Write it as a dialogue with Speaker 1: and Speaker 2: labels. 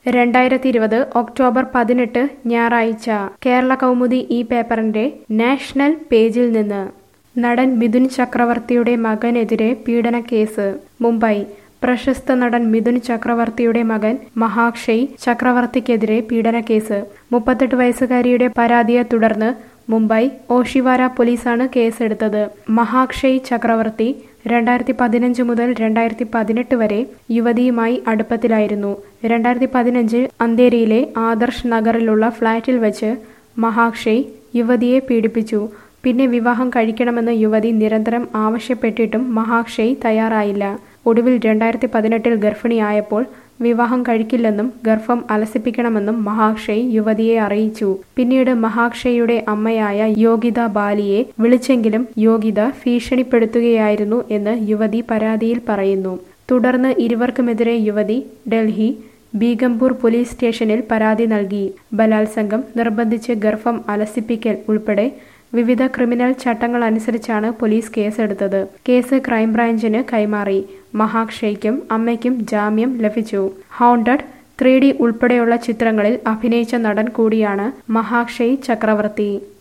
Speaker 1: രണ്ടായിരത്തി ഇരുപത് ഒക്ടോബർ പതിനെട്ട് ഞായറാഴ്ച കേരള കൗമുദി ഈ പേപ്പറിന്റെ നാഷണൽ പേജിൽ നിന്ന് നടൻ മിഥുൻ ചക്രവർത്തിയുടെ മകനെതിരെ പീഡനക്കേസ് മുംബൈ പ്രശസ്ത നടൻ മിഥുൻ ചക്രവർത്തിയുടെ മകൻ മഹാക്ഷയ് ചക്രവർത്തിക്കെതിരെ പീഡനക്കേസ് മുപ്പത്തെട്ട് വയസ്സുകാരിയുടെ പരാതിയെ തുടർന്ന് മുംബൈ ഓഷിവാര പോലീസാണ് കേസെടുത്തത് മഹാക്ഷയ് ചക്രവർത്തി രണ്ടായിരത്തി പതിനഞ്ച് മുതൽ രണ്ടായിരത്തി പതിനെട്ട് വരെ യുവതിയുമായി അടുപ്പത്തിലായിരുന്നു രണ്ടായിരത്തി പതിനഞ്ചിൽ അന്തേരിയിലെ ആദർശ് നഗറിലുള്ള ഫ്ളാറ്റിൽ വെച്ച് മഹാക്ഷയ് യുവതിയെ പീഡിപ്പിച്ചു പിന്നെ വിവാഹം കഴിക്കണമെന്ന് യുവതി നിരന്തരം ആവശ്യപ്പെട്ടിട്ടും മഹാക്ഷയ് തയ്യാറായില്ല ഒടുവിൽ രണ്ടായിരത്തി പതിനെട്ടിൽ ഗർഭിണിയായപ്പോൾ വിവാഹം കഴിക്കില്ലെന്നും ഗർഭം അലസിപ്പിക്കണമെന്നും മഹാക്ഷയ് യുവതിയെ അറിയിച്ചു പിന്നീട് മഹാക്ഷയുടെ അമ്മയായ യോഗിത ബാലിയെ വിളിച്ചെങ്കിലും യോഗിത ഭീഷണിപ്പെടുത്തുകയായിരുന്നു എന്ന് യുവതി പരാതിയിൽ പറയുന്നു തുടർന്ന് ഇരുവർക്കുമെതിരെ യുവതി ഡൽഹി ബീഗംപൂർ പോലീസ് സ്റ്റേഷനിൽ പരാതി നൽകി ബലാത്സംഗം നിർബന്ധിച്ച് ഗർഭം അലസിപ്പിക്കൽ ഉൾപ്പെടെ വിവിധ ക്രിമിനൽ ചട്ടങ്ങൾ അനുസരിച്ചാണ് പോലീസ് കേസെടുത്തത് കേസ് ക്രൈംബ്രാഞ്ചിന് കൈമാറി മഹാക്ഷയ്ക്കും അമ്മയ്ക്കും ജാമ്യം ലഭിച്ചു ഹൗണ്ടഡ് ത്രീ ഡി ഉൾപ്പെടെയുള്ള ചിത്രങ്ങളിൽ അഭിനയിച്ച നടൻ കൂടിയാണ് മഹാക്ഷയ് ചക്രവർത്തി